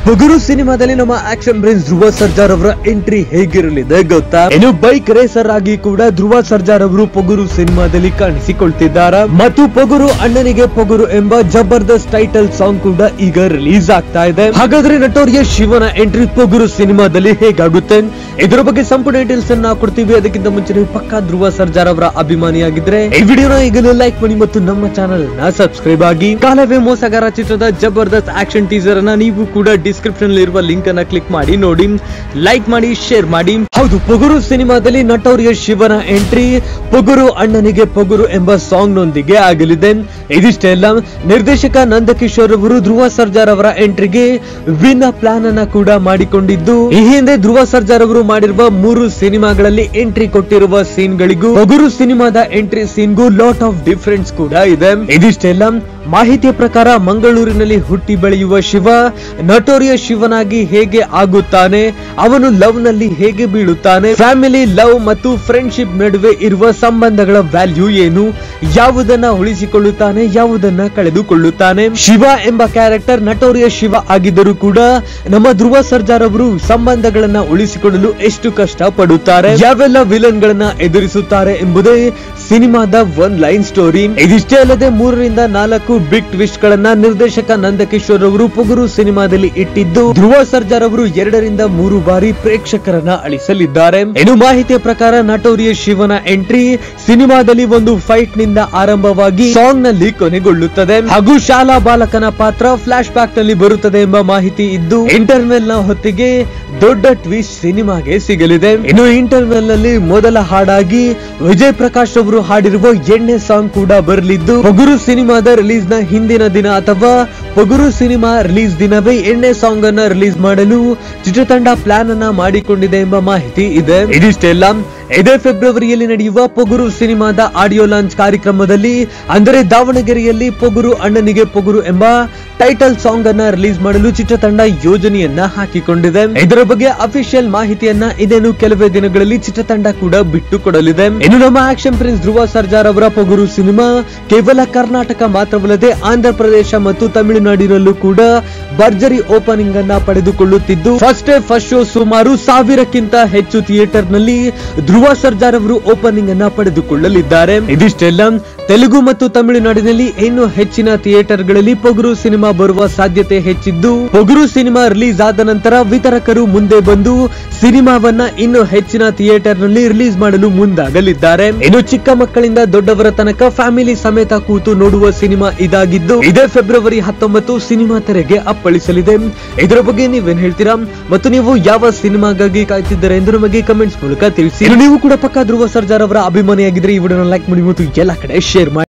ಪೊಗುರು ಸಿನಿಮಾದಲ್ಲಿ ನಮ್ಮ action brains ಧ್ರುವ ಸರ್ಜಾರ್ ಅವರ ಎಂಟ್ರಿ ಹೇಗಿರಲಿದೆ ಗೊತ್ತಾ ಇನ್ನು ಬೈಕ್ ರೇಸರ್ ಆಗಿ ಕೂಡ ಧ್ರುವ ಸರ್ಜಾರ್ ಅವರು ಪೊಗುರು ಸಿನಿಮಾದಲ್ಲಿ ಕಾಣಿಸಿಕೊಳ್ತಿದ್ದಾರೆ ಮತ್ತು ಪೊಗುರು ಅಣ್ಣನಿಗೆ ಪೊಗುರು ಎಂಬ ಜಬರ್ದಸ್ತ್ ಟೈಟಲ್ ಸಾಂಗ್ ಕೂಡ ಈಗ ರಿಲೀಸ್ ಆಗ್ತಾ ಇದೆ ಹಾಗಾದ್ರೆ ನಟೋರಿಯ ಶಿವನ ಎಂಟ್ರಿ ಪೊಗುರು ಸಿನಿಮಾದಲ್ಲಿ ಹೇಗಾಗುತ್ತೆ ಇದರ ಬಗ್ಗೆ ಸಂಪೂರ್ಣ ಡೀಟೇಲ್ಸ್ ಅನ್ನ ಕೊಡ್ತೀವಿ ಅದಕ್ಕಿಂತ ಮುಂಚೆ ನೀವು ಪಕ್ಕಾ ಧ್ರುವ ಸರ್ಜಾರ್ ಅವರ ಅಭಿಮಾನಿಯಾಗಿದ್ರೆ ಈ ವಿಡಿಯೋನ ಈಗಲೇ ಲೈಕ್ ಮಾಡಿ ಮತ್ತು ನಮ್ಮ ಚಾನಲ್ ನ ಸಬ್ಸ್ಕ್ರೈಬ್ ಆಗಿ ಕಾಲವೇ ಮೋಸಗಾರ ಚಿತ್ರದ ಜಬರ್ದಸ್ತ್ ಆಕ್ಷನ್ ಟೀಸರ್ ಅನ್ನ ನೀವು ಕೂಡ ಡಿಸ್ಕ್ರಿಪ್ಷನ್ ಇರುವ ಲಿಂಕ್ ಅನ್ನ ಕ್ಲಿಕ್ ಮಾಡಿ ನೋಡಿ ಲೈಕ್ ಮಾಡಿ ಶೇರ್ ಮಾಡಿ ಹೌದು ಪೊಗುರು ಸಿನಿಮಾದಲ್ಲಿ ನಟೋರಿಯ ಶಿವನ ಎಂಟ್ರಿ ಪೊಗುರು ಅಣ್ಣನಿಗೆ ಪೊಗುರು ಎಂಬ ಸಾಂಗ್ ನೊಂದಿಗೆ ಆಗಲಿದೆ ಇದಿಷ್ಟೇ ಅಲ್ಲ ನಿರ್ದೇಶಕ ನಂದಕಿಶೋರ್ ಅವರು ಧ್ರುವ ಸರ್ಜಾರ್ ಅವರ ಎಂಟ್ರಿಗೆ ವಿನ್ ಪ್ಲಾನ್ ಅನ್ನ ಕೂಡ ಮಾಡಿಕೊಂಡಿದ್ದು ಈ ಹಿಂದೆ ಧ್ರುವ ಸರ್ಜಾರ್ ಅವರು ಮಾಡಿರುವ ಮೂರು ಸಿನಿಮಾಗಳಲ್ಲಿ ಎಂಟ್ರಿ ಕೊಟ್ಟಿರುವ ಸೀನ್ ಗಳಿಗೂ ಪೊಗುರು ಸಿನಿಮಾದ ಎಂಟ್ರಿ ಸೀನ್ಗೂ ಲಾಟ್ ಆಫ್ ಡಿಫರೆನ್ಸ್ ಕೂಡ ಇದೆ ಇದಿಷ್ಟೇ ಅಲ್ಲ ಮಾಹಿತಿಯ ಪ್ರಕಾರ ಮಂಗಳೂರಿನಲ್ಲಿ ಹುಟ್ಟಿ ಬೆಳೆಯುವ ಶಿವ ನಟೋರಿಯ ಶಿವನಾಗಿ ಹೇಗೆ ಆಗುತ್ತಾನೆ ಅವನು ಲವ್ ನಲ್ಲಿ ಹೇಗೆ ಬೀಳುತ್ತಾನೆ ಫ್ಯಾಮಿಲಿ ಲವ್ ಮತ್ತು ಫ್ರೆಂಡ್ಶಿಪ್ ನಡುವೆ ಇರುವ ಸಂಬಂಧಗಳ ವ್ಯಾಲ್ಯೂ ಏನು ಯಾವುದನ್ನ ಉಳಿಸಿಕೊಳ್ಳುತ್ತಾನೆ ಯಾವುದನ್ನ ಕಳೆದುಕೊಳ್ಳುತ್ತಾನೆ ಶಿವ ಎಂಬ ಕ್ಯಾರೆಕ್ಟರ್ ನಟೋರಿಯ ಶಿವ ಆಗಿದ್ದರೂ ಕೂಡ ನಮ್ಮ ಧ್ರುವ ಸರ್ಜಾರ್ ಅವರು ಸಂಬಂಧಗಳನ್ನ ಉಳಿಸಿಕೊಳ್ಳಲು ಎಷ್ಟು ಕಷ್ಟ ಪಡುತ್ತಾರೆ ಯಾವೆಲ್ಲ ವಿಲನ್ ಗಳನ್ನ ಎದುರಿಸುತ್ತಾರೆ ಎಂಬುದೇ ಸಿನಿಮಾದ ಒನ್ ಲೈನ್ ಸ್ಟೋರಿ ಇದಿಷ್ಟೇ ಅಲ್ಲದೆ ಮೂರರಿಂದ ನಾಲ್ಕು ಬಿಗ್ ಟ್ವಿಸ್ಟ್ ಗಳನ್ನ ನಿರ್ದೇಶಕ ನಂದಕಿಶೋರ್ ಅವರು ಪೊಗುರು ಸಿನಿಮಾದಲ್ಲಿ ಇಟ್ಟಿದ್ದು ಧ್ರುವ ಸರ್ಜಾರ್ ಅವರು ಎರಡರಿಂದ ಮೂರು ಬಾರಿ ಪ್ರೇಕ್ಷಕರನ್ನ ಅಳಿಸಲಿದ್ದಾರೆ ಇನ್ನು ಮಾಹಿತಿಯ ಪ್ರಕಾರ ನಟೋರಿಯ ಶಿವನ ಎಂಟ್ರಿ ಸಿನಿಮಾದಲ್ಲಿ ಒಂದು ಫೈಟ್ ನಿಂದ ಆರಂಭವಾಗಿ ಸಾಂಗ್ ನಲ್ಲಿ ಕೊನೆಗೊಳ್ಳುತ್ತದೆ ಹಾಗೂ ಶಾಲಾ ಬಾಲಕನ ಪಾತ್ರ ಫ್ಲಾಶ್ ಬ್ಯಾಕ್ ನಲ್ಲಿ ಬರುತ್ತದೆ ಎಂಬ ಮಾಹಿತಿ ಇದ್ದು ಇಂಟರ್ವೆಲ್ ನ ಹೊತ್ತಿಗೆ ದೊಡ್ಡ ಟ್ವಿಸ್ಟ್ ಸಿನಿಮಾಗೆ ಸಿಗಲಿದೆ ಇನ್ನು ಇಂಟರ್ವೆಲ್ ನಲ್ಲಿ ಮೊದಲ ಹಾಡಾಗಿ ವಿಜಯ್ ಪ್ರಕಾಶ್ ಅವರು ಹಾಡಿರುವ ಎಣ್ಣೆ ಸಾಂಗ್ ಕೂಡ ಬರಲಿದ್ದು ಪೊಗುರು ಸಿನಿಮಾದ ರಿಲೀಸ್ ನ ಹಿಂದಿನ ದಿನ ಅಥವಾ ಪೊಗುರು ಸಿನಿಮಾ ರಿಲೀಸ್ ದಿನವೇ ಎಣ್ಣೆ ಸಾಂಗ್ ಅನ್ನ ರಿಲೀಸ್ ಮಾಡಲು ಚಿತ್ರತಂಡ ಪ್ಲಾನ್ ಅನ್ನ ಮಾಡಿಕೊಂಡಿದೆ ಎಂಬ ಮಾಹಿತಿ ಇದೆ ಇದಿಷ್ಟೇ ಅಲ್ಲ ಇದೇ ಫೆಬ್ರವರಿಯಲ್ಲಿ ನಡೆಯುವ ಪೊಗುರು ಸಿನಿಮಾದ ಆಡಿಯೋ ಲಾಂಚ್ ಕಾರ್ಯಕ್ರಮದಲ್ಲಿ ಅಂದರೆ ದಾವಣಗೆರೆಯಲ್ಲಿ ಪೊಗುರು ಅಣ್ಣನಿಗೆ ಪೊಗುರು ಎಂಬ ಟೈಟಲ್ ಸಾಂಗ್ ಅನ್ನ ರಿಲೀಸ್ ಮಾಡಲು ಚಿತ್ರತಂಡ ಯೋಜನೆಯನ್ನ ಹಾಕಿಕೊಂಡಿದೆ ಇದರ ಬಗ್ಗೆ ಅಫಿಷಿಯಲ್ ಮಾಹಿತಿಯನ್ನ ಇದೇನು ಕೆಲವೇ ದಿನಗಳಲ್ಲಿ ಚಿತ್ರತಂಡ ಕೂಡ ಬಿಟ್ಟು ಕೊಡಲಿದೆ ಇನ್ನು ನಮ್ಮ ಆಕ್ಷನ್ ಪ್ರಿನ್ಸ್ ಧ್ರುವ ಸರ್ಜಾರ್ ಅವರ ಪೊಗುರು ಸಿನಿಮಾ ಕೇವಲ ಕರ್ನಾಟಕ ಮಾತ್ರವಲ್ಲದೆ ಆಂಧ್ರ ಪ್ರದೇಶ ಮತ್ತು ತಮಿಳುನಾಡಿನಲ್ಲೂ ಕೂಡ ಭರ್ಜರಿ ಓಪನಿಂಗ್ ಅನ್ನ ಪಡೆದುಕೊಳ್ಳುತ್ತಿದ್ದು ಫಸ್ಟ್ ಡೇ ಫಸ್ಟ್ ಶೋ ಸುಮಾರು ಸಾವಿರಕ್ಕಿಂತ ಹೆಚ್ಚು ಥಿಯೇಟರ್ ನಲ್ಲಿ ಧ್ರುವ ಸರ್ಜಾರ್ ಅವರು ಓಪನಿಂಗ್ ಅನ್ನ ಪಡೆದುಕೊಳ್ಳಲಿದ್ದಾರೆ ಇದಿಷ್ಟೆಲ್ಲ ತೆಲುಗು ಮತ್ತು ತಮಿಳುನಾಡಿನಲ್ಲಿ ಇನ್ನು ಹೆಚ್ಚಿನ ಥಿಯೇಟರ್ ಗಳಲ್ಲಿ ಪೊಗುರು ಸಿನಿಮಾ ಬರುವ ಸಾಧ್ಯತೆ ಹೆಚ್ಚಿದ್ದು ಪೊಗುರು ಸಿನಿಮಾ ರಿಲೀಸ್ ಆದ ನಂತರ ವಿತರಕರು ಮುಂದೆ ಬಂದು ಸಿನಿಮಾವನ್ನ ಇನ್ನು ಹೆಚ್ಚಿನ ಥಿಯೇಟರ್ ನಲ್ಲಿ ರಿಲೀಸ್ ಮಾಡಲು ಮುಂದಾಗಲಿದ್ದಾರೆ ಇನ್ನು ಚಿಕ್ಕ ಮಕ್ಕಳಿಂದ ದೊಡ್ಡವರ ತನಕ ಫ್ಯಾಮಿಲಿ ಸಮೇತ ಕೂತು ನೋಡುವ ಸಿನಿಮಾ ಇದಾಗಿದ್ದು ಇದೇ ಫೆಬ್ರವರಿ ಹತ್ತೊಂಬತ್ತು ಸಿನಿಮಾ ತೆರೆಗೆ ಅಪ್ಪಳಿಸಲಿದೆ ಇದರ ಬಗ್ಗೆ ನೀವೇನ್ ಹೇಳ್ತೀರಾ ಮತ್ತು ನೀವು ಯಾವ ಸಿನಿಮಾಗಾಗಿ ಕಾಯ್ತಿದ್ದಾರೆ ಎಂದು ನಮಗೆ ಕಮೆಂಟ್ಸ್ ಮೂಲಕ ತಿಳಿಸಿ ಇನ್ನು ನೀವು ಕೂಡ ಪಕ್ಕ ಧ್ರುವ ಸರ್ಜಾರ್ ಅವರ ಅಭಿಮಾನಿಯಾಗಿದ್ರೆ ಈ ವಿಡಿಯೋನ ಲೈಕ್ ಮಾಡಿ ಮತ್ತು ಎಲ್ಲ ಕಡೆ ಶೇರ್ ಮಾಡಿ